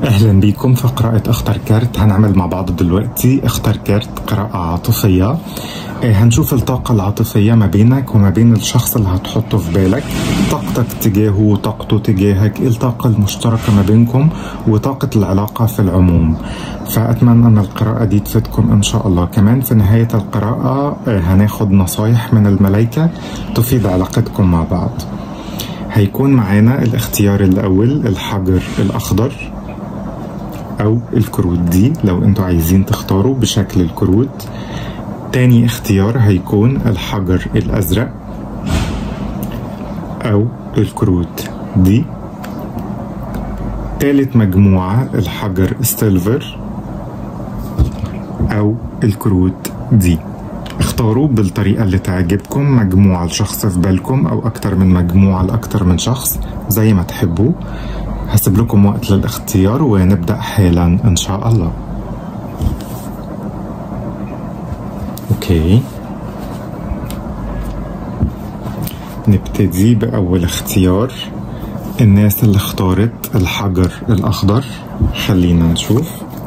اهلا بيكم في قراءة اختر كارت هنعمل مع بعض دلوقتي اختر كارت قراءة عاطفية آه، هنشوف الطاقة العاطفية ما بينك وما بين الشخص اللي هتحطه في بالك طاقتك تجاهه وطاقته تجاهك ايه الطاقة المشتركة ما بينكم وطاقة العلاقة في العموم فأتمنى أن القراءة دي تفيدكم إن شاء الله كمان في نهاية القراءة آه، هناخد نصايح من الملائكة تفيد علاقتكم مع بعض هيكون معانا الاختيار الأول الحجر الأخضر أو الكروت دي لو انتوا عايزين تختاروا بشكل الكروت تاني اختيار هيكون الحجر الأزرق أو الكروت دي تالت مجموعة الحجر السيلفر أو الكروت دي اختاروا بالطريقة اللي تعجبكم مجموعة لشخص في بالكم أو أكتر من مجموعة لأكتر من شخص زي ما تحبوا هسيب لكم وقت للاختيار ونبدأ حالا إن شاء الله أوكي نبتدي بأول اختيار الناس اللي اختارت الحجر الأخضر خلينا نشوف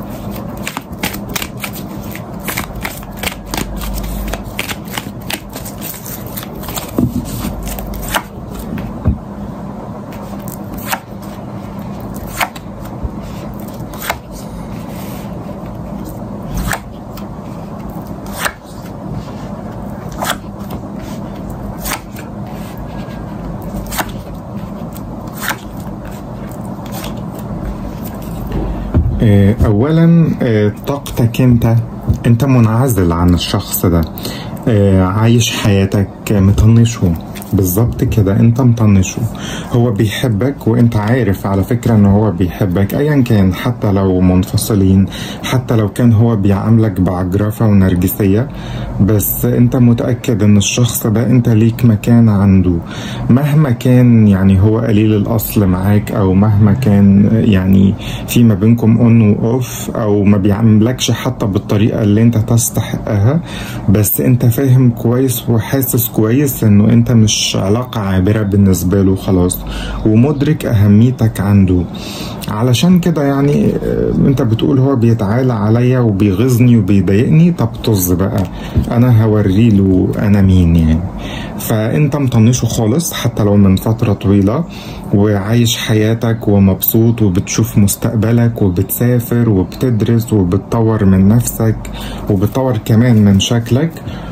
آه، اولا آه، طاقتك انت انت منعزل عن الشخص ده آه، عايش حياتك مطنشه بالظبط كده انت مطنشه هو بيحبك وانت عارف على فكرة ان هو بيحبك ايا كان حتى لو منفصلين حتى لو كان هو بيعاملك بعجرفة ونرجسية بس انت متأكد ان الشخص ده انت ليك مكان عنده مهما كان يعني هو قليل الاصل معاك او مهما كان يعني في ما بينكم اون واوف او ما بيعاملكش حتى بالطريقة اللي انت تستحقها بس انت فاهم كويس وحاسس كويس انه انت مش علاقة عابرة بالنسبة له خلاص ومدرك اهميتك عنده علشان كده يعني آه، انت بتقول هو بيتعالى عليا وبيغيظني وبيضايقني طب طز بقى انا هوريله انا مين يعني فانت مطنشه خالص حتى لو من فترة طويلة وعايش حياتك ومبسوط وبتشوف مستقبلك وبتسافر وبتدرس وبتطور من نفسك وبتطور كمان من شكلك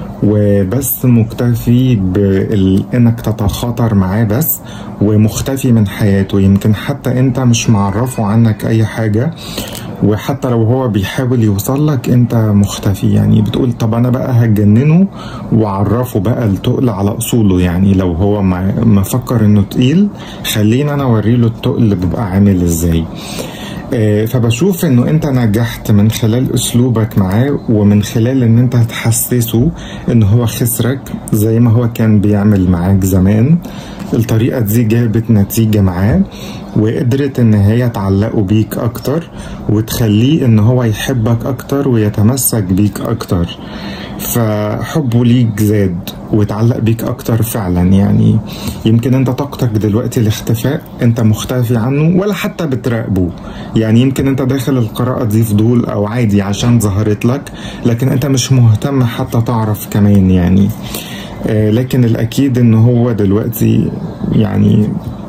وبس مكتفي بانك تتخاطر معاه بس ومختفي من حياته يمكن حتى انت مش معرفه عنك اي حاجة وحتى لو هو بيحاول يوصل لك انت مختفي يعني بتقول طب انا بقى هجننه واعرفه بقى التقل على اصوله يعني لو هو ما- مفكر انه تقيل خلينا انا اوريله التقل بيبقى عامل ازاي آه، فبشوف انه انت نجحت من خلال اسلوبك معاه ومن خلال ان انت تحسسه ان هو خسرك زي ما هو كان بيعمل معاك زمان الطريقة دي جابت نتيجة معاه وقدرت ان هي تعلقه بيك اكتر وتخليه ان هو يحبك اكتر ويتمسك بيك اكتر فحبه ليك زاد وتعلق بيك اكتر فعلا يعني يمكن انت طاقتك دلوقتي الاختفاء انت مختفي عنه ولا حتى بتراقبه يعني يمكن انت داخل القراءة دي فضول او عادي عشان ظهرت لك لكن انت مش مهتم حتى تعرف كمان يعني آه، لكن الاكيد ان هو دلوقتي يعني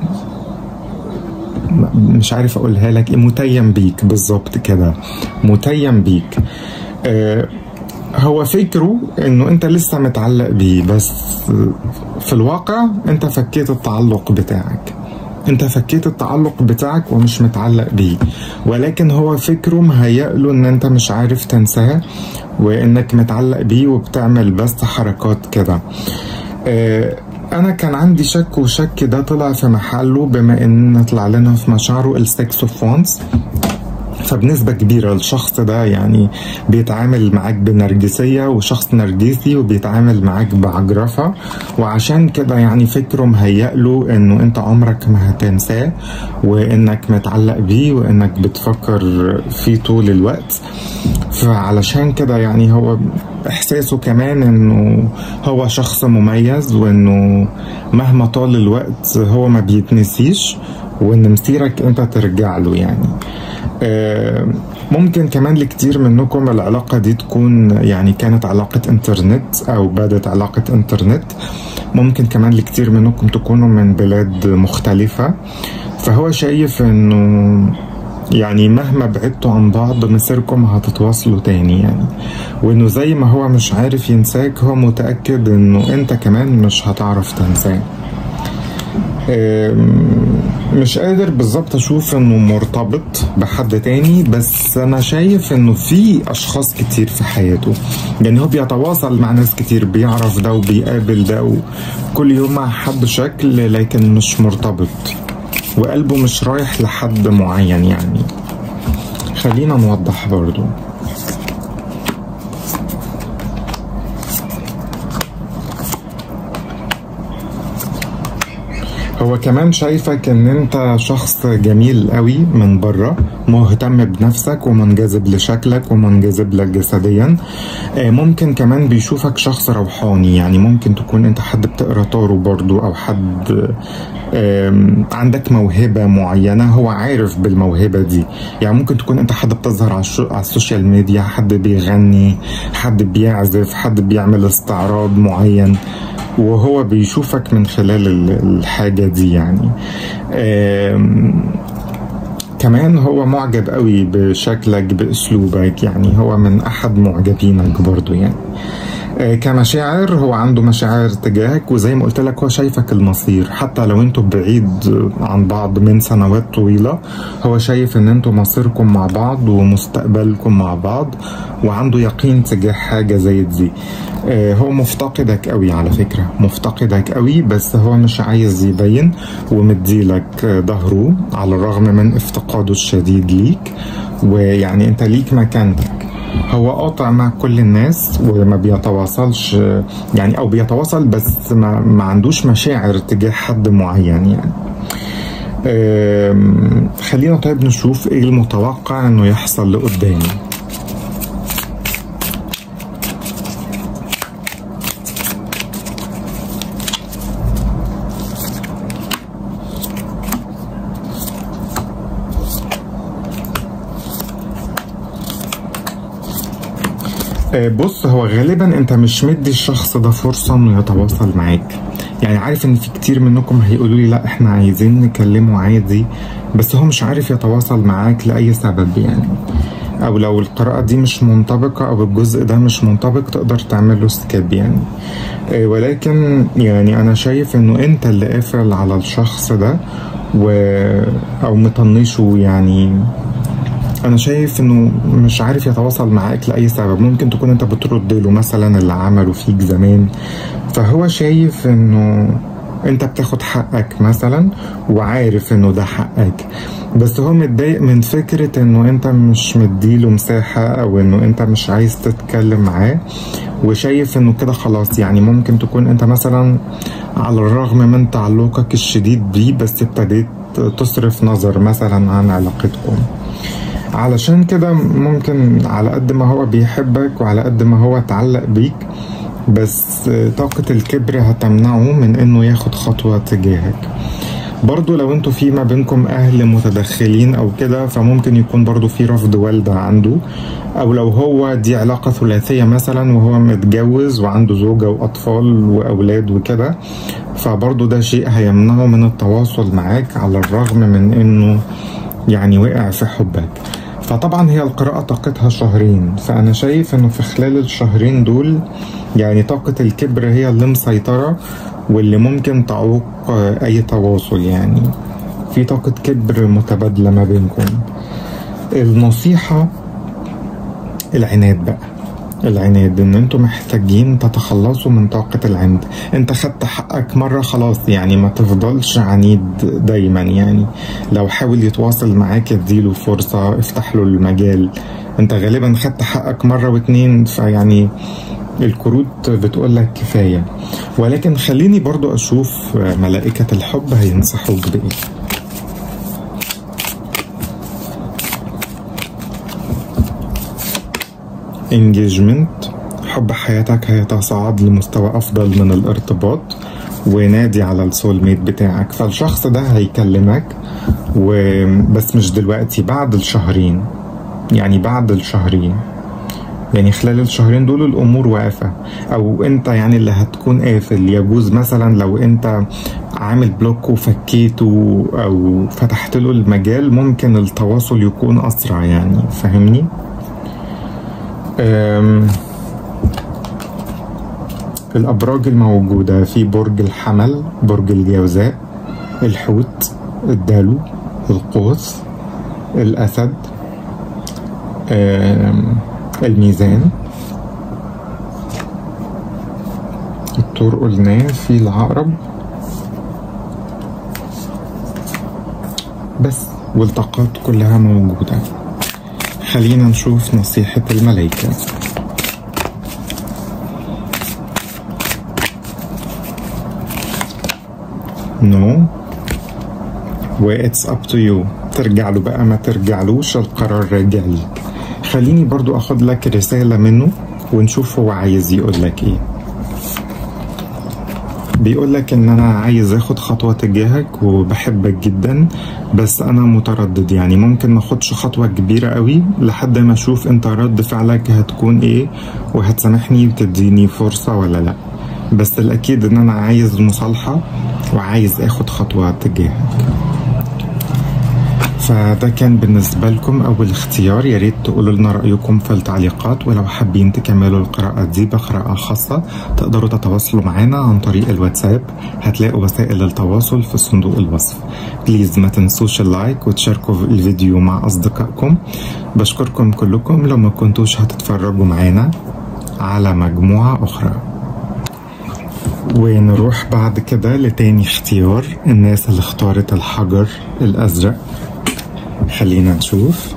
مش عارف اقولها لك ايه متيم بيك بالظبط كده متيم بيك آه، هو فكره انه انت لسه متعلق بيه بس في الواقع انت فكيت التعلق بتاعك انت فكيت التعلق بتاعك ومش متعلق بيه ولكن هو فكره مهيأ له ان انت مش عارف تنساه وانك متعلق بيه وبتعمل بس حركات كده آه، انا كان عندي شك وشك ده طلع في محله بما ان طلع لنا في مشاعره السكس اوف وانس فبنسبة كبيرة الشخص ده يعني بيتعامل معاك بنرجسية وشخص نرجسي وبيتعامل معاك بعجرفة وعشان كده يعني فكره مهيأ له انه انت عمرك ما هتنساه وانك متعلق بيه وانك بتفكر فيه طول الوقت فعلشان كده يعني هو احساسه كمان انه هو شخص مميز وانه مهما طال الوقت هو ما بيتنسيش وان مسيرك انت ترجع له يعني آه، ممكن كمان لكتير منكم العلاقة دي تكون يعني كانت علاقة انترنت أو بدت علاقة انترنت ممكن كمان لكتير منكم تكونوا من بلاد مختلفة فهو شايف انه يعني مهما بعدتوا عن بعض مسيركم هتتواصلوا تاني يعني وانه زي ما هو مش عارف ينساك هو متأكد انه انت كمان مش هتعرف تنساه مش قادر بالظبط اشوف انه مرتبط بحد تاني بس انا شايف انه في اشخاص كتير في حياته يعني هو بيتواصل مع ناس كتير بيعرف ده وبيقابل ده وكل يوم مع حد شكل لكن مش مرتبط وقلبه مش رايح لحد معين يعني خلينا نوضح برضو هو كمان شايفك ان انت شخص جميل قوي من بره مهتم بنفسك ومنجذب لشكلك ومنجذب لك جسديا آه، ممكن كمان بيشوفك شخص روحاني يعني ممكن تكون انت حد بتقرا طارو برضو او حد عندك موهبة معينة هو عارف بالموهبة دي يعني ممكن تكون انت حد بتظهر على السوشيال ميديا حد بيغني حد بيعزف حد بيعمل استعراض معين وهو بيشوفك من خلال الحاجة دي يعني كمان هو معجب قوي بشكلك باسلوبك يعني هو من احد معجبينك برضو يعني آه، كمشاعر هو عنده مشاعر تجاهك وزي ما قلت لك هو شايفك المصير حتى لو انتوا بعيد عن بعض من سنوات طويلة هو شايف ان انتوا مصيركم مع بعض ومستقبلكم مع بعض وعنده يقين تجاه حاجة زي دي آه، هو مفتقدك قوي على فكرة مفتقدك قوي بس هو مش عايز يبين ومديلك ظهره على الرغم من افتقاده الشديد ليك ويعني انت ليك مكانتك هو قاطع مع كل الناس وما بيتواصلش يعني او بيتواصل بس ما, ما عندوش مشاعر تجاه حد معين يعني خلينا طيب نشوف ايه المتوقع انه يحصل لقدامي آه، بص هو غالبا انت مش مدي الشخص ده فرصة انه يتواصل معاك يعني عارف ان في كتير منكم هيقولوا لي لا احنا عايزين نكلمه عادي بس هو مش عارف يتواصل معاك لأي سبب يعني او لو القراءة دي مش منطبقة او الجزء ده مش منطبق تقدر تعمل له سكيب يعني آه، ولكن يعني انا شايف انه انت اللي قافل على الشخص ده و او مطنشه يعني انا شايف انه مش عارف يتواصل معاك لاي سبب ممكن تكون انت بترد له مثلا اللي عمله فيك زمان فهو شايف انه انت بتاخد حقك مثلا وعارف انه ده حقك بس هو متضايق من فكرة انه انت مش مديله مساحة او انه انت مش عايز تتكلم معاه وشايف انه كده خلاص يعني ممكن تكون انت مثلا على الرغم من تعلقك الشديد بيه بس ابتديت تصرف نظر مثلا عن علاقتكم علشان كده ممكن على قد ما هو بيحبك وعلى قد ما هو اتعلق بيك بس طاقة الكبر هتمنعه من انه ياخد خطوة تجاهك برضو لو انتوا في ما بينكم اهل متدخلين او كده فممكن يكون برضو في رفض والدة عنده او لو هو دي علاقة ثلاثية مثلا وهو متجوز وعنده زوجة واطفال واولاد وكده فبرضو ده شيء هيمنعه من التواصل معاك على الرغم من انه يعني وقع في حبك فطبعا هي القراءة طاقتها شهرين فأنا شايف إنه في خلال الشهرين دول يعني طاقة الكبر هي اللي مسيطرة واللي ممكن تعوق أي تواصل يعني في طاقة كبر متبادلة ما بينكم النصيحة العناد بقى العناد ان انتوا محتاجين تتخلصوا من طاقة العند انت خدت حقك مرة خلاص يعني ما تفضلش عنيد دايما يعني لو حاول يتواصل معاك اديله فرصة افتح له المجال انت غالبا خدت حقك مرة واتنين فيعني الكروت بتقول لك كفاية ولكن خليني برضو أشوف ملائكة الحب هينصحوك بإيه engagement حب حياتك هيتصاعد لمستوى أفضل من الارتباط ونادي على السول ميت بتاعك فالشخص ده هيكلمك وبس مش دلوقتي بعد الشهرين يعني بعد الشهرين يعني خلال الشهرين دول الامور واقفه او انت يعني اللي هتكون قافل يجوز مثلا لو انت عامل بلوك وفكيته او فتحت له المجال ممكن التواصل يكون اسرع يعني فاهمني أم، الابراج الموجوده في برج الحمل برج الجوزاء الحوت الدلو القوس الاسد أم، الميزان الطور قلناه في العقرب بس والطاقات كلها موجودة خلينا نشوف نصيحة الملائكة نو و اتس اب تو يو ترجع له بقى ما ترجعلوش القرار راجع ليك خليني برضو اخد لك رسالة منه ونشوف هو عايز يقول لك ايه بيقول لك ان انا عايز اخد خطوة تجاهك وبحبك جدا بس انا متردد يعني ممكن ما اخدش خطوة كبيرة قوي لحد ما اشوف انت رد فعلك هتكون ايه وهتسامحني وتديني فرصة ولا لا بس الاكيد ان انا عايز مصالحة وعايز اخد خطوة تجاهك فده كان بالنسبة لكم أول اختيار يا ريت تقولوا لنا رأيكم في التعليقات ولو حابين تكملوا القراءة دي بقراءة خاصة تقدروا تتواصلوا معنا عن طريق الواتساب هتلاقوا وسائل التواصل في صندوق الوصف بليز ما تنسوش اللايك وتشاركوا الفيديو مع أصدقائكم بشكركم كلكم لو ما كنتوش هتتفرجوا معانا على مجموعة أخرى ونروح بعد كده لتاني اختيار الناس اللي اختارت الحجر الأزرق خلينا نشوف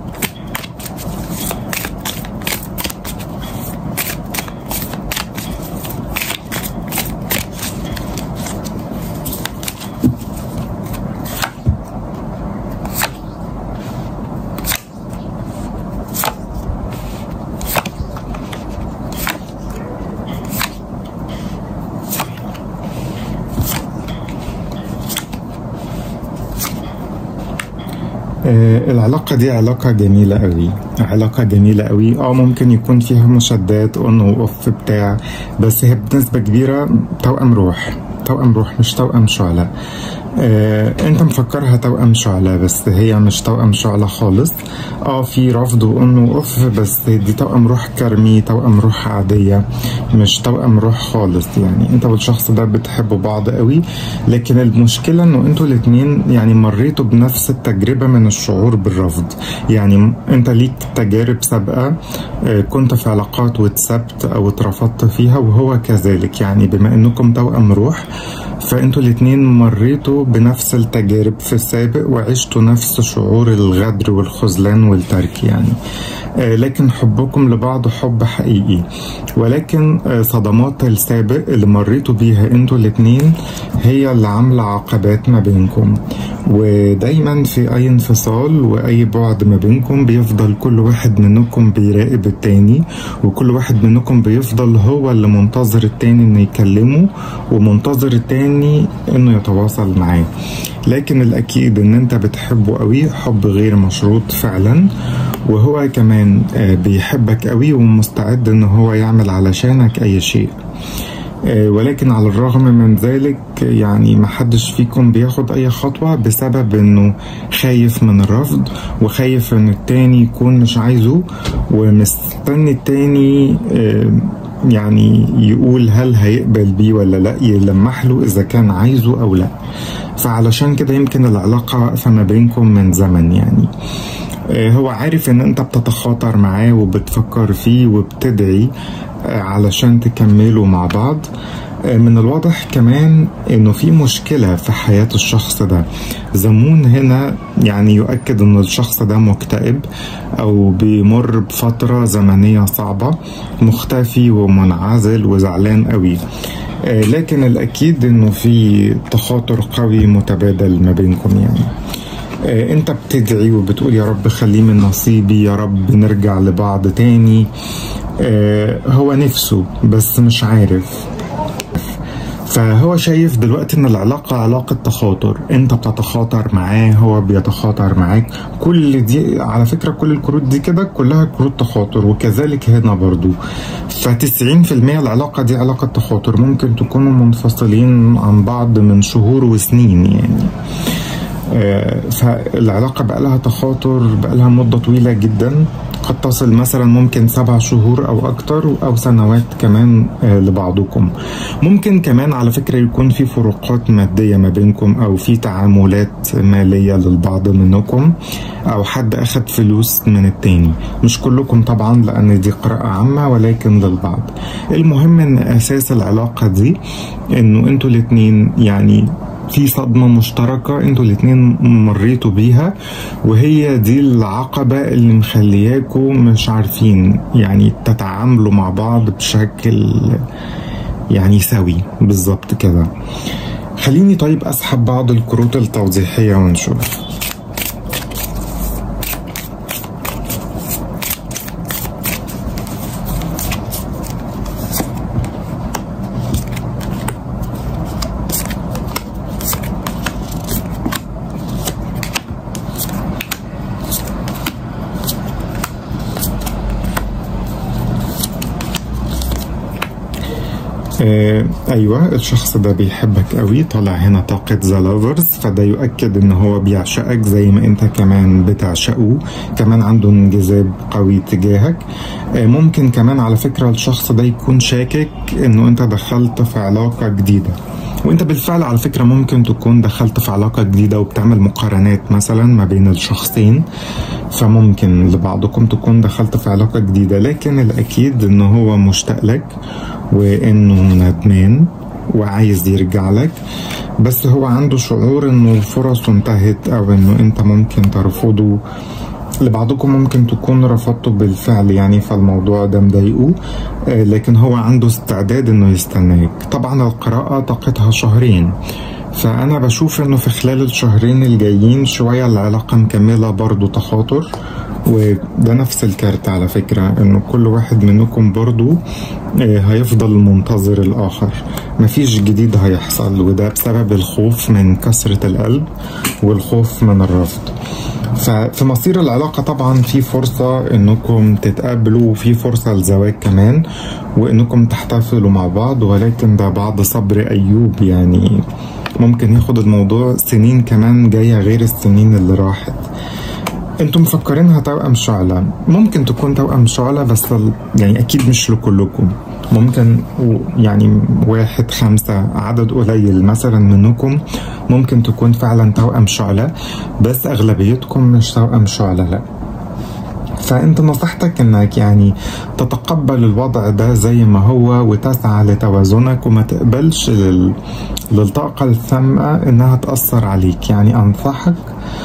آه، العلاقة دي علاقة جميلة قوي علاقة جميلة قوي اه ممكن يكون فيها مشادات اون واوف بتاع بس هي بنسبة كبيرة توأم روح توأم روح مش توأم شعلة آه، انت مفكرها توأم شعلة بس هي مش توأم شعلة خالص اه في رفض وان واوف بس دي توأم روح كرمي توأم روح عادية مش توأم روح خالص يعني انت والشخص ده بتحبوا بعض قوي لكن المشكلة انه انتوا الاتنين يعني مريتوا بنفس التجربة من الشعور بالرفض يعني انت ليك تجارب سابقة آه، كنت في علاقات واتسبت او اترفضت فيها وهو كذلك يعني بما انكم توأم روح فانتوا الاتنين مريتوا بنفس التجارب في السابق وعشتوا نفس شعور الغدر والخذلان والترك يعني آه، لكن حبكم لبعض حب حقيقي ولكن آه، صدمات السابق اللي مريتوا بيها انتوا الاتنين هي اللي عاملة عقبات ما بينكم ودايما في اي انفصال واي بعد ما بينكم بيفضل كل واحد منكم بيراقب التاني وكل واحد منكم بيفضل هو اللي منتظر التاني انه يكلمه ومنتظر التاني انه يتواصل معاه لكن الاكيد ان انت بتحبه قوي حب غير مشروط فعلا وهو كمان آه، بيحبك قوي ومستعد ان هو يعمل علشانك اي شيء آه، ولكن على الرغم من ذلك يعني محدش فيكم بياخد اي خطوة بسبب انه خايف من الرفض وخايف ان التاني يكون مش عايزه ومستني التاني آه، يعني يقول هل هيقبل بيه ولا لا يلمح له اذا كان عايزه او لا فعلشان كده يمكن العلاقة واقفة ما بينكم من زمن يعني آه، هو عارف ان انت بتتخاطر معاه وبتفكر فيه وبتدعي آه، علشان تكملوا مع بعض آه، من الواضح كمان انه في مشكلة في حياة الشخص ده زمون هنا يعني يؤكد ان الشخص ده مكتئب او بيمر بفترة زمنية صعبة مختفي ومنعزل وزعلان قوي آه، لكن الاكيد انه في تخاطر قوي متبادل ما بينكم يعني آه، انت بتدعي وبتقول يا رب خليه من نصيبي يا رب نرجع لبعض تاني آه، هو نفسه بس مش عارف فهو شايف دلوقتي ان العلاقة علاقة تخاطر انت بتتخاطر معاه هو بيتخاطر معاك كل دي على فكرة كل الكروت دي كده كلها كروت تخاطر وكذلك هنا برضو فتسعين في المية العلاقة دي علاقة تخاطر ممكن تكونوا منفصلين عن بعض من شهور وسنين يعني آه، فالعلاقة بقى لها تخاطر بقى لها مدة طويلة جدا قد تصل مثلا ممكن سبع شهور أو أكتر أو سنوات كمان آه، لبعضكم ممكن كمان على فكرة يكون في فروقات مادية ما بينكم أو في تعاملات مالية للبعض منكم أو حد أخد فلوس من التاني مش كلكم طبعا لأن دي قراءة عامة ولكن للبعض المهم إن أساس العلاقة دي إنه أنتوا الاتنين يعني في صدمة مشتركة انتوا الاتنين مريتوا بيها وهي دي العقبة اللي مخلياكوا مش عارفين يعني تتعاملوا مع بعض بشكل يعني سوي بالظبط كده خليني طيب اسحب بعض الكروت التوضيحية ونشوف آه ايوه الشخص ده بيحبك قوي طالع هنا طاقة ذا لافرز فده يؤكد ان هو بيعشقك زي ما انت كمان بتعشقه كمان عنده انجذاب قوي تجاهك آه ممكن كمان على فكرة الشخص ده يكون شاكك انه انت دخلت في علاقة جديدة وانت بالفعل على فكرة ممكن تكون دخلت في علاقة جديدة وبتعمل مقارنات مثلا ما بين الشخصين فممكن لبعضكم تكون دخلت في علاقة جديدة لكن الأكيد إن هو مشتاق لك وإنه ندمان وعايز يرجع لك بس هو عنده شعور إنه فرصه انتهت أو إنه أنت ممكن ترفضه لبعضكم ممكن تكون رفضته بالفعل يعني فالموضوع ده مضايقه آه، لكن هو عنده استعداد انه يستناك طبعا القراءة طاقتها شهرين فأنا بشوف إنه في خلال الشهرين الجايين شوية العلاقة مكملة برضو تخاطر وده نفس الكارت على فكرة إنه كل واحد منكم برضو آه، هيفضل منتظر الآخر مفيش جديد هيحصل وده بسبب الخوف من كسرة القلب والخوف من الرفض ففي مصير العلاقة طبعا في فرصة انكم تتقابلوا وفي فرصة لزواج كمان وانكم تحتفلوا مع بعض ولكن ده بعد صبر ايوب يعني ممكن ياخد الموضوع سنين كمان جاية غير السنين اللي راحت انتم مفكرينها توأم شعلة ممكن تكون توأم شعلة بس ال- يعني اكيد مش لكلكم ممكن و- يعني واحد خمسة عدد قليل مثلا منكم ممكن تكون فعلا توأم شعلة بس اغلبيتكم مش توأم شعلة لا فانت نصيحتك انك يعني تتقبل الوضع ده زي ما هو وتسعى لتوازنك وما تقبلش لل... للطاقة السامة انها تأثر عليك يعني انصحك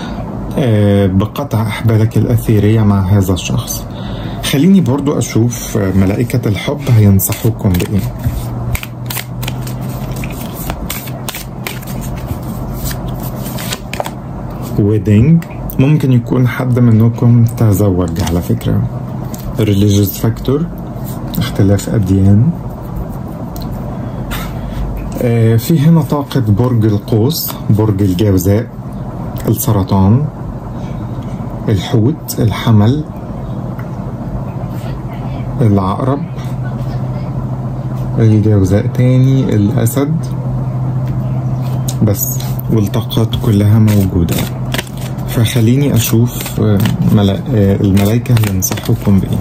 آه، بقطع احبالك الاثيرية مع هذا الشخص خليني برضو اشوف آه، ملائكة الحب هينصحوكم بايه ويدنج ممكن يكون حد منكم تزوج على فكرة religious factor اختلاف أديان آه، في هنا طاقة برج القوس برج الجوزاء السرطان الحوت الحمل العقرب الجوزاء تاني الأسد بس والطاقات كلها موجودة فخليني أشوف آه، ملا... آه، الملايكة هينصحوكم بإيه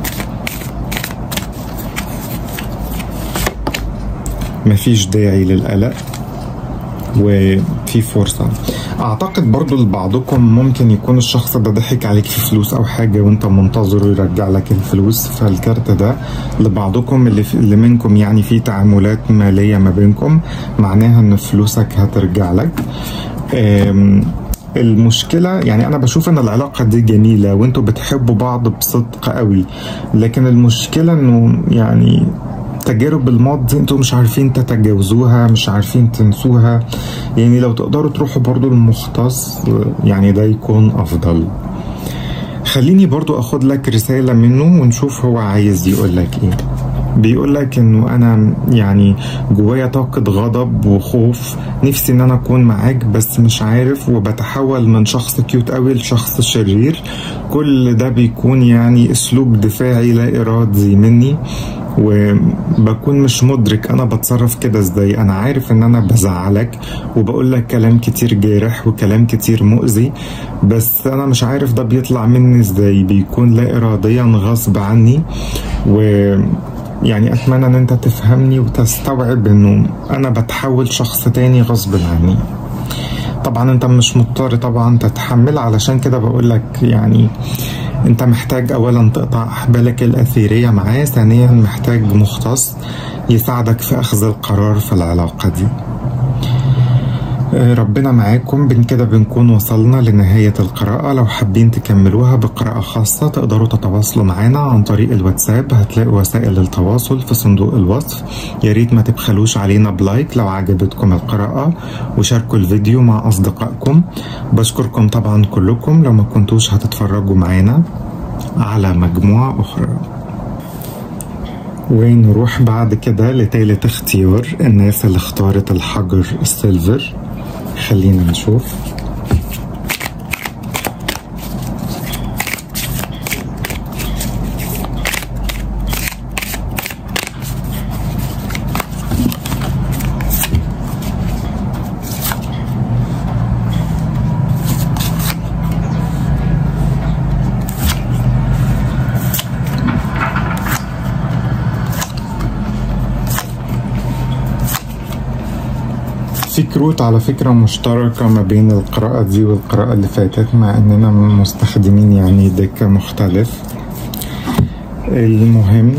مفيش داعي للقلق وفي فرصة أعتقد برضو لبعضكم ممكن يكون الشخص ده ضحك عليك في فلوس أو حاجة وأنت منتظره يرجع لك الفلوس فالكارت ده لبعضكم اللي, في اللي منكم يعني في تعاملات مالية ما بينكم معناها إن فلوسك هترجع لك أم، المشكلة يعني أنا بشوف إن العلاقة دي جميلة وأنتوا بتحبوا بعض بصدق قوي لكن المشكلة إنه يعني تجارب الماضي انتوا مش عارفين تتجاوزوها مش عارفين تنسوها يعني لو تقدروا تروحوا برضو للمختص يعني ده يكون افضل خليني برضو اخد لك رسالة منه ونشوف هو عايز يقول لك ايه بيقول لك انه انا يعني جوايا طاقة غضب وخوف نفسي ان انا اكون معاك بس مش عارف وبتحول من شخص كيوت قوي لشخص شرير كل ده بيكون يعني اسلوب دفاعي لا ارادي مني وبكون مش مدرك انا بتصرف كده ازاي انا عارف ان انا بزعلك وبقول لك كلام كتير جارح وكلام كتير مؤذي بس انا مش عارف ده بيطلع مني ازاي بيكون لا اراديا غصب عني و يعني اتمنى ان انت تفهمني وتستوعب انه انا بتحول شخص تاني غصب عني طبعا انت مش مضطر طبعا تتحمل علشان كده بقول لك يعني انت محتاج اولا تقطع احبالك الاثيريه معاه ثانيا محتاج مختص يساعدك في اخذ القرار في العلاقه دي ربنا معاكم بين كده بنكون وصلنا لنهاية القراءة لو حابين تكملوها بقراءة خاصة تقدروا تتواصلوا معنا عن طريق الواتساب هتلاقوا وسائل التواصل في صندوق الوصف يا ريت ما تبخلوش علينا بلايك لو عجبتكم القراءة وشاركوا الفيديو مع أصدقائكم بشكركم طبعا كلكم لو ما كنتوش هتتفرجوا معانا على مجموعة أخرى ونروح بعد كده لتالت اختيار الناس اللي اختارت الحجر السيلفر خلينا نشوف في كروت على فكرة مشتركة ما بين القراءة دي والقراءة اللي فاتت مع اننا مستخدمين يعني ديك مختلف المهم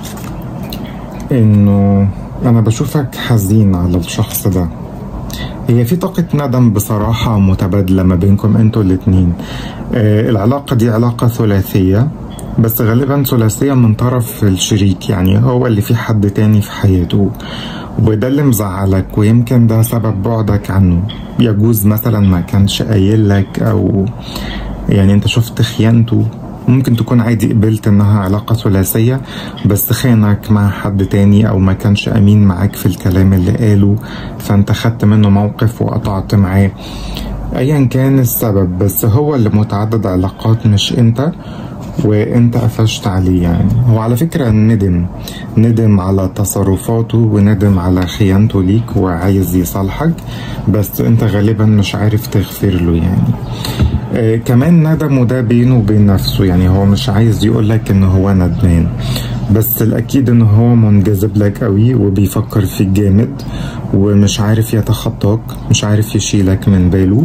انه انا بشوفك حزين على الشخص ده هي في طاقة ندم بصراحة متبادلة ما بينكم انتوا الاتنين آه العلاقة دي علاقة ثلاثية بس غالبا ثلاثية من طرف الشريك يعني هو اللي في حد تاني في حياته وده اللي مزعلك ويمكن ده سبب بعدك عنه يجوز مثلا ما كانش قايل لك او يعني انت شفت خيانته ممكن تكون عادي قبلت انها علاقة ثلاثية بس خانك مع حد تاني او ما كانش امين معاك في الكلام اللي قاله فانت خدت منه موقف وقطعت معاه ايا كان السبب بس هو اللي متعدد علاقات مش انت وانت قفشت عليه يعني هو على فكرة ندم ندم على تصرفاته وندم على خيانته ليك وعايز يصالحك بس انت غالبا مش عارف تغفر له يعني آه كمان ندمه ده بينه وبين نفسه يعني هو مش عايز يقولك ان هو ندمان بس الاكيد ان هو منجذب لك قوي وبيفكر فيك جامد ومش عارف يتخطاك مش عارف يشيلك من باله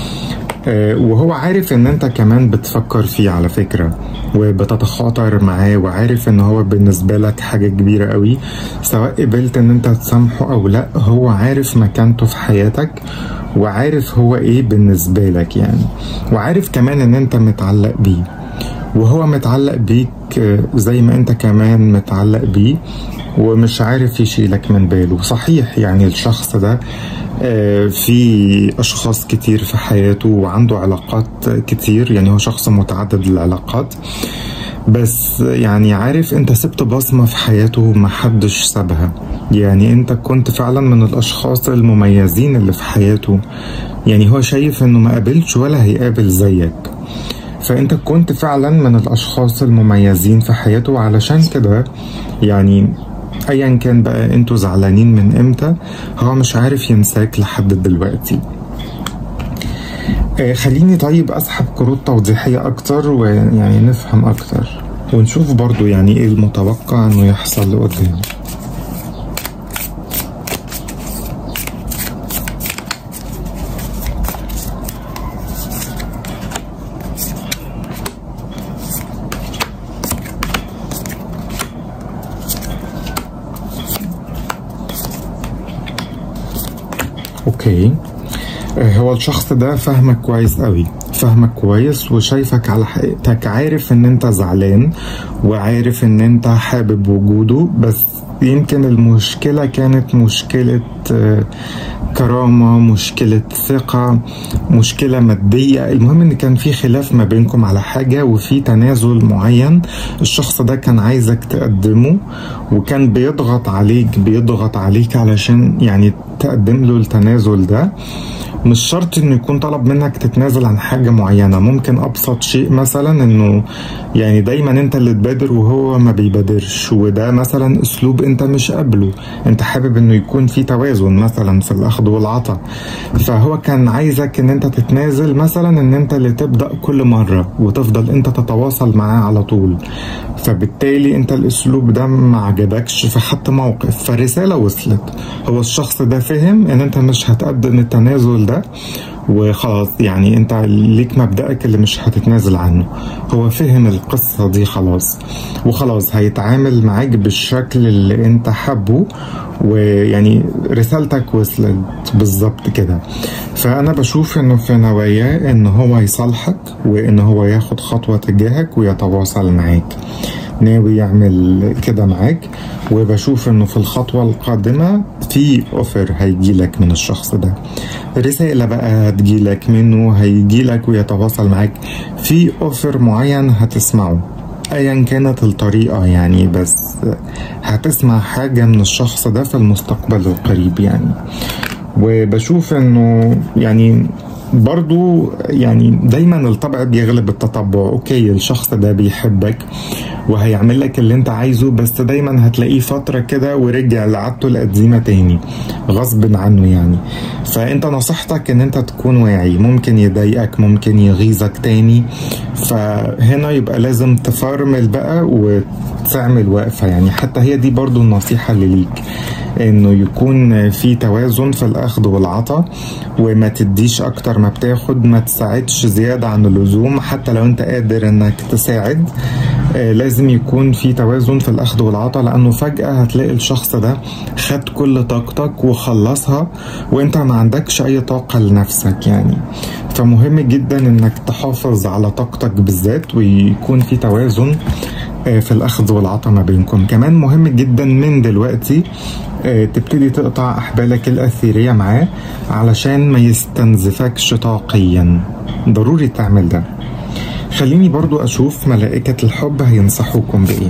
وهو عارف ان انت كمان بتفكر فيه على فكرة وبتتخاطر معاه وعارف ان هو بالنسبة لك حاجة كبيرة قوي سواء قبلت ان انت تسامحه او لا هو عارف مكانته في حياتك وعارف هو ايه بالنسبة لك يعني وعارف كمان ان انت متعلق بيه وهو متعلق بيك زي ما انت كمان متعلق بيه ومش عارف يشيلك من باله صحيح يعني الشخص ده في أشخاص كتير في حياته وعنده علاقات كتير يعني هو شخص متعدد العلاقات بس يعني عارف انت سبت بصمة في حياته محدش سابها يعني انت كنت فعلا من الاشخاص المميزين اللي في حياته يعني هو شايف انه ما قابلش ولا هيقابل زيك فانت كنت فعلا من الاشخاص المميزين في حياته وعلشان كده يعني ايا كان بقى انتوا زعلانين من امتى هو مش عارف ينساك لحد دلوقتي آه خليني طيب اسحب كروت توضيحية اكتر ويعني نفهم اكتر ونشوف برضو يعني ايه المتوقع انه يحصل لقدام اوكي هو الشخص ده فاهمك كويس قوي فاهمك كويس وشايفك على حقيقتك عارف ان انت زعلان وعارف ان انت حابب وجوده بس يمكن المشكلة كانت مشكلة كرامة مشكلة ثقة مشكلة مادية المهم ان كان في خلاف ما بينكم على حاجة وفي تنازل معين الشخص ده كان عايزك تقدمه وكان بيضغط عليك بيضغط عليك علشان يعني تقدم له التنازل ده مش شرط انه يكون طلب منك تتنازل عن حاجه معينه ممكن ابسط شيء مثلا انه يعني دايما انت اللي تبادر وهو ما بيبادرش وده مثلا اسلوب انت مش قابله انت حابب انه يكون في توازن مثلا في الاخذ والعطاء فهو كان عايزك ان انت تتنازل مثلا ان انت اللي تبدا كل مره وتفضل انت تتواصل معاه على طول فبالتالي انت الاسلوب ده ما عجبكش فخدت موقف فالرساله وصلت هو الشخص ده فهم ان انت مش هتقدم التنازل ده وخلاص يعني انت ليك مبدأك اللي مش هتتنازل عنه هو فهم القصة دي خلاص وخلاص هيتعامل معاك بالشكل اللي انت حبه ويعني رسالتك وصلت بالظبط كده فانا بشوف انه في نواياه ان هو يصالحك وان هو ياخد خطوة تجاهك ويتواصل معاك ناوي يعمل كده معاك وبشوف انه في الخطوة القادمة في اوفر هيجيلك من الشخص ده رسالة بقى هتجيلك منه هيجيلك ويتواصل معاك في اوفر معين هتسمعه ايا كانت الطريقة يعني بس هتسمع حاجة من الشخص ده في المستقبل القريب يعني وبشوف انه يعني برضو يعني دايما الطبع بيغلب التطبع اوكي الشخص ده بيحبك وهيعمل لك اللي انت عايزه بس دايما هتلاقيه فتره كده ورجع لعادته القديمه تاني غصب عنه يعني فانت نصيحتك ان انت تكون واعي ممكن يضايقك ممكن يغيظك تاني فهنا يبقى لازم تفرمل بقى وتعمل وقفه يعني حتى هي دي برضو النصيحه اللي ليك انه يكون في توازن في الاخذ والعطاء وما تديش اكتر ما بتاخد ما تساعدش زياده عن اللزوم حتى لو انت قادر انك تساعد آه لازم يكون في توازن في الاخذ والعطاء لانه فجاه هتلاقي الشخص ده خد كل طاقتك وخلصها وانت ما عندكش اي طاقه لنفسك يعني فمهم جدا انك تحافظ على طاقتك بالذات ويكون في توازن في الأخذ والعطاء ما بينكم كمان مهم جدا من دلوقتي تبتدي تقطع أحبالك الأثيرية معاه علشان ما يستنزفكش طاقيا ضروري تعمل ده خليني برضو أشوف ملائكة الحب هينصحوكم بإيه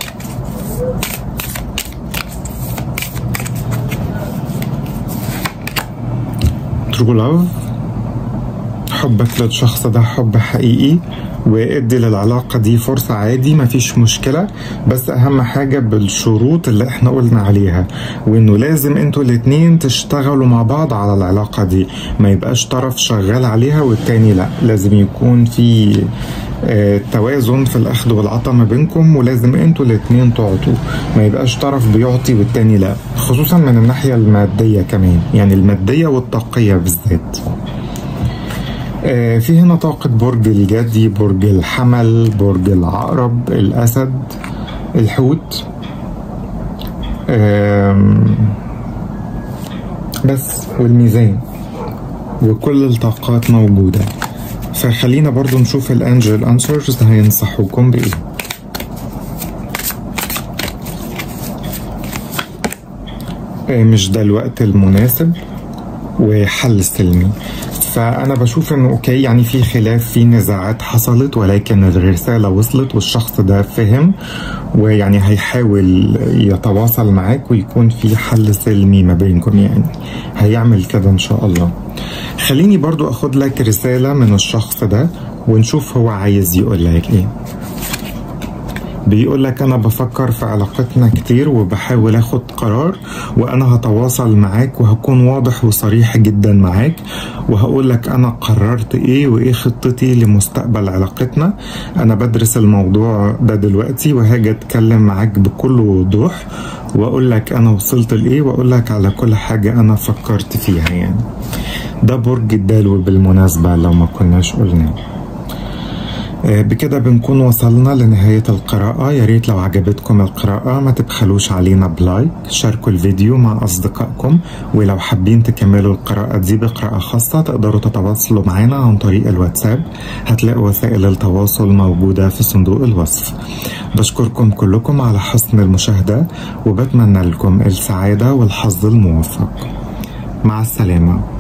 True Love حبك للشخص ده حب حقيقي وادي للعلاقة دي فرصة عادي مفيش مشكلة بس أهم حاجة بالشروط اللي احنا قلنا عليها وإنه لازم انتوا الاتنين تشتغلوا مع بعض على العلاقة دي ما يبقاش طرف شغال عليها والتاني لا لازم يكون في آه توازن في الأخذ والعطاء ما بينكم ولازم انتوا الاتنين تعطوا ما يبقاش طرف بيعطي والتاني لا خصوصا من الناحية المادية كمان يعني المادية والطاقية بالذات في هنا طاقة برج الجدي برج الحمل برج العقرب الأسد الحوت بس والميزان وكل الطاقات موجودة فخلينا برضو نشوف الانجل انسرز هينصحوكم بإيه مش ده الوقت المناسب وحل سلمي فانا بشوف انه اوكي يعني في خلاف في نزاعات حصلت ولكن الرساله وصلت والشخص ده فهم ويعني هيحاول يتواصل معاك ويكون في حل سلمي ما بينكم يعني هيعمل كده ان شاء الله خليني برضو اخد لك رساله من الشخص ده ونشوف هو عايز يقول لك ايه بيقول لك انا بفكر في علاقتنا كتير وبحاول اخد قرار وانا هتواصل معاك وهكون واضح وصريح جدا معاك وهقول لك انا قررت ايه وايه خطتي لمستقبل علاقتنا انا بدرس الموضوع ده دلوقتي وهاجي اتكلم معاك بكل وضوح واقول لك انا وصلت لايه واقول لك على كل حاجه انا فكرت فيها يعني ده برج الدلو بالمناسبه لو ما كناش قلنا بكده بنكون وصلنا لنهاية القراءة يا ريت لو عجبتكم القراءة ما تبخلوش علينا بلايك شاركوا الفيديو مع أصدقائكم ولو حابين تكملوا القراءة دي بقراءة خاصة تقدروا تتواصلوا معنا عن طريق الواتساب هتلاقوا وسائل التواصل موجودة في صندوق الوصف بشكركم كلكم على حسن المشاهدة وبتمنى لكم السعادة والحظ الموفق مع السلامه